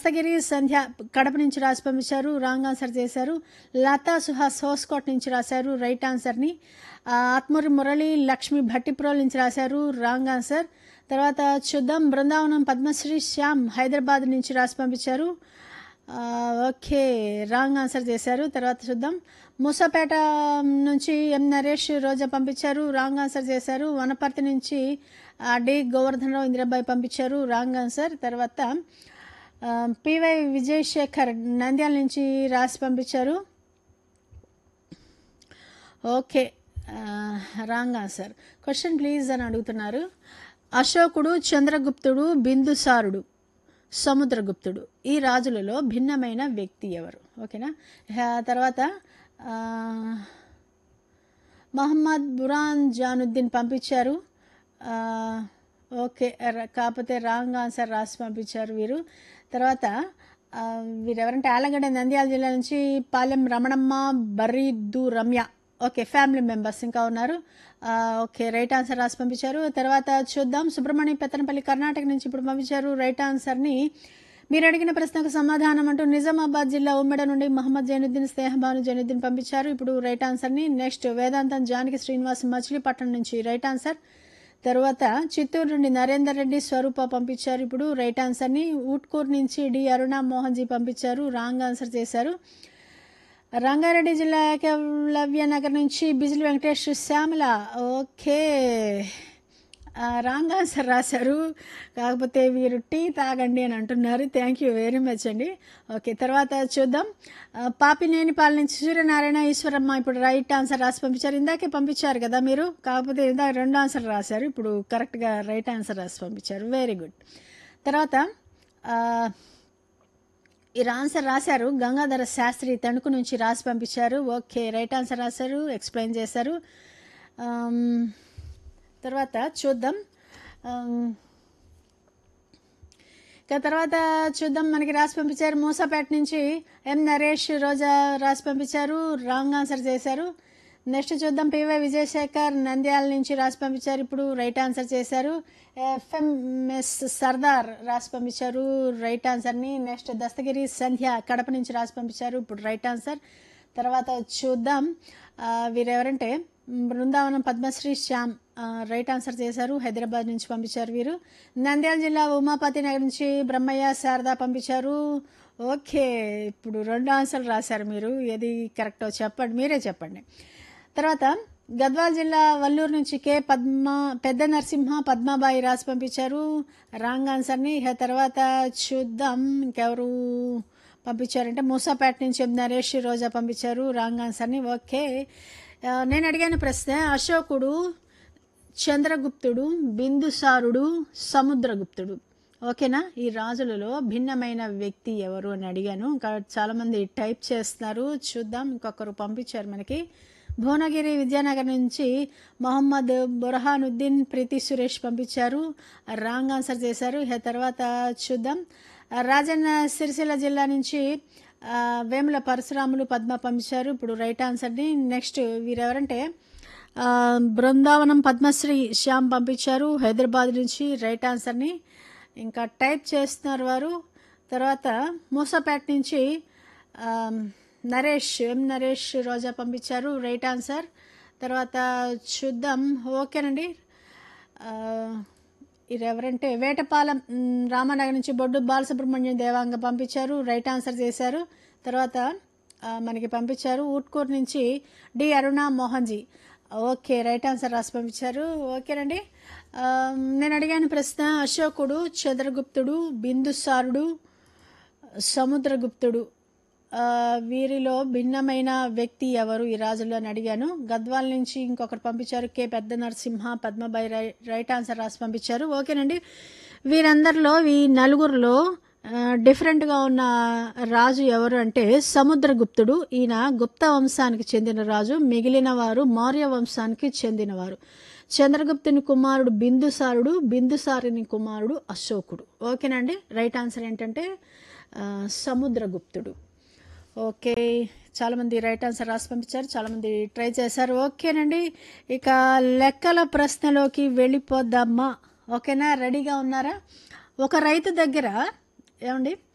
దస్తగిరి సంధ్య కడప నుంచి రాసి పంపించారు రాంగ్ ఆన్సర్ చేశారు లతా సుహాస్ హోస్కోట్ నుంచి రాశారు రైట్ ఆన్సర్ని ఆ, ఆత్మూరి మురళి లక్ష్మి భట్టిప్రోల్ నుంచి రాశారు రాంగ్ ఆన్సర్ తర్వాత చూద్దాం బృందావనం పద్మశ్రీ శ్యామ్ హైదరాబాద్ నుంచి రాసి పంపించారు ఆ, ఓకే రాంగ్ ఆన్సర్ చేశారు తర్వాత చూద్దాం మూసాపేట నుంచి ఎం నరేష్ రోజా పంపించారు రాంగ్ ఆన్సర్ చేశారు వనపర్తి నుంచి ఆ, డి గోవర్ధనరావు ఇందిరాబాయి పంపించారు రాంగ్ ఆన్సర్ తర్వాత ఆ, పివై విజయ్ శేఖర్ నంద్యాల నుంచి రాసి పంపించారు okay wrong answer question please అని అడుగుతున్నారు అశోకుడు చంద్రగుప్తుడు బిందుసారుడు సముద్రగుప్తుడు ఈ రాజులలో భిన్నమైన వ్యక్తి ఎవరు ఓకేనా ఆ తర్వాత ఆ, మహమ్మద్ బురాన్ జానుద్దీన్ పంపించారు ఆ, ఓకే ర- కాకపోతే రాంగ్ ఆన్సర్ రాసి పంపించారు వీరు తర్వాత ఆ, వీరెవరంటే ఆలగడ్డ నంద్యాల జిల్లా నుంచి Palem Ramanamma Barridu Ramya okay family members ఇంకా ఉన్నారు ఆ, ఓకే రైట్ ఆన్సర్ రాసి పంపించారు తర్వాత చూద్దాం సుబ్రహ్మణ్యం పెత్తనపల్లి కర్ణాటక నుంచి ఇప్పుడు పంపించారు రైట్ ఆన్సర్ని మీరు అడిగిన ప్రశ్నకు సమాధానం అంటూ నిజామాబాద్ జిల్లా ఉమ్మెడ నుండి మహమ్మద్ జైనుద్దీన్ స్నేహబాను జైనుద్దీన్ పంపించారు ఇప్పుడు రైట్ ఆన్సర్ని నెక్స్ట్ వేదాంతం జానకి శ్రీనివాస్ మచిలీపట్నం నుంచి రైట్ ఆన్సర్ తర్వాత చిత్తూరు నుండి నరేందర్ రెడ్డి స్వరూప పంపించారు ఇప్పుడు రైట్ ఆన్సర్ని ఊట్కూరు నుంచి డి అరుణ మోహన్ జీ పంపించారు రాంగ్ ఆన్సర్ చేశారు రంగారెడ్డి జిల్లా ఏకలవ్య నగర్ నుంచి బిజిలి వెంకటేష్ శ్యామల ఓకే ఆ, రాంగ్ ఆన్సర్ రాశారు కాకపోతే వీరు టీ తాగండి అని అంటున్నారు థ్యాంక్ యూ వెరీ మచ్ అండి ఓకే తర్వాత చూద్దాం ఆ, పాపినేనిపాల నుంచి సూర్యనారాయణ ఈశ్వరమ్మ ఇప్పుడు రైట్ ఆన్సర్ రాసి పంపించారు ఇందాకే పంపించారు కదా మీరు కాకపోతే ఇందాక రెండు ఆన్సర్ రాశారు ఇప్పుడు కరెక్ట్గా రైట్ ఆన్సర్ రాసి పంపించారు వెరీ గుడ్ తర్వాత ఆ, ఈ ఆన్సర్ రాశారు గంగాధర శాస్త్రి తణుకు నుంచి రాసి పంపించారు ఓకే రైట్ ఆన్సర్ రాశారు ఎక్స్ప్లెయిన్ చేశారు ఆమ్, తర్వాత చూద్దాం ఆమ్, ఇక తర్వాత చూద్దాం మనకి రాసి పంపించారు మూసాపేట నుంచి ఎం నరేష్ రోజా రాసి పంపించారు రాంగ్ ఆన్సర్ చేశారు నెక్స్ట్ చూద్దాం పివై విజయశేఖర్ నంద్యాల నుంచి రాసి పంపించారు ఇప్పుడు రైట్ ఆన్సర్ చేశారు ఎఫ్ఎంఎస్ సర్దార్ రాసి పంపించారు రైట్ ఆన్సర్ని నెక్స్ట్ దస్తగిరి సంధ్య కడప నుంచి రాసి పంపించారు ఇప్పుడు రైట్ ఆన్సర్ తర్వాత చూద్దాం ఆ, వీరెవరంటే బృందావనం పద్మశ్రీ శ్యామ్ ఆ, రైట్ ఆన్సర్ చేశారు హైదరాబాద్ నుంచి పంపించారు వీరు నంద్యాల జిల్లా ఉమాపతి నగర్ నుంచి బ్రహ్మయ్య శారద పంపించారు ఓకే ఇప్పుడు రెండు ఆన్సర్లు రాశారు మీరు ఏది కరెక్టో చెప్పండి మీరే చెప్పండి తర్వాత గద్వాల్ జిల్లా వల్లూరు నుంచి కే పద్మ పెద్ద నరసింహ పద్మాబాయి రాసి పంపించారు రాంగ్ ఆన్సర్ని ఇక తర్వాత చూద్దాం ఇంకెవరు పంపించారంటే మూసాపేట నుంచి ఎం నరేష్ రోజా పంపించారు రాంగ్ ఆన్సర్ని ఓకే ఆ, నేను అడిగాను ప్రశ్న అశోకుడు చంద్రగుప్తుడు బిందుసారుడు సముద్రగుప్తుడు ఓకేనా ఈ రాజులలో భిన్నమైన వ్యక్తి ఎవరు అని అడిగాను ఇంకా చాలామంది టైప్ చేస్తున్నారు చూద్దాం ఇంకొకరు పంపించారు మనకి భువనగిరి విద్యానగర్ నుంచి మొహమ్మద్ బుర్హానుద్దీన్ ప్రీతి సురేష్ పంపించారు రాంగ్ ఆన్సర్ చేశారు ఇక తర్వాత చూద్దాం రాజన్న సిరిసిల్ల జిల్లా నుంచి ఆ, వేముల పరశురాములు పద్మ పంపించారు ఇప్పుడు రైట్ ఆన్సర్ని నెక్స్ట్ వీరెవరంటే ఆ, బృందావనం పద్మశ్రీ శ్యామ్ పంపించారు హైదరాబాద్ నుంచి రైట్ ఆన్సర్ని ఇంకా టైప్ చేస్తున్నారు వారు తర్వాత మూసాపేట నుంచి ఆ, నరేష్ ఎం నరేష్ రోజా పంపించారు రైట్ ఆన్సర్ తర్వాత చూద్దాం ఓకేనండి ఆ, ఇది ఎవరంటే వేటపాలెం మ్, రామనగర్ నుంచి బొడ్డు బాలసుబ్రహ్మణ్యం దేవాంగ పంపించారు రైట్ ఆన్సర్ చేశారు తర్వాత ఆ, మనకి పంపించారు ఊట్కూరు నుంచి D Aruna Mohanji okay right answer రాసి పంపించారు ఓకేనండి ఆ, నేను అడిగాను ప్రశ్న అశోకుడు చంద్రగుప్తుడు బిందుసారుడు సముద్రగుప్తుడు ఆ, వీరిలో భిన్నమైన వ్యక్తి ఎవరు ఈ రాజులు అని అడిగాను గద్వాల్ నుంచి ఇంకొకరు పంపించారు కే పెద్ద నరసింహ పద్మబాయి రై- రైట్ ఆన్సర్ రాసి పంపించారు ఓకేనండి వీరందరిలో ఈ నలుగురిలో ఆ, డిఫరెంట్గా ఉన్న రాజు ఎవరు అంటే సముద్రగుప్తుడు ఈయన గుప్త వంశానికి చెందిన రాజు మిగిలిన వారు మౌర్య వంశానికి చెందినవారు చంద్రగుప్తుని కుమారుడు బిందుసారుడు బిందుసారుని కుమారుడు అశోకుడు ఓకేనండి రైట్ ఆన్సర్ ఏంటంటే ఆ, సముద్రగుప్తుడు ఓకే చాలామంది రైట్ ఆన్సర్ రాసి పంపించారు చాలామంది ట్రై చేశారు ఓకేనండి ఇక లెక్కల ప్రశ్నలోకి వెళ్ళిపోద్దామా ఓకేనా రెడీగా ఉన్నారా ఒక రైతు దగ్గర ఏమండి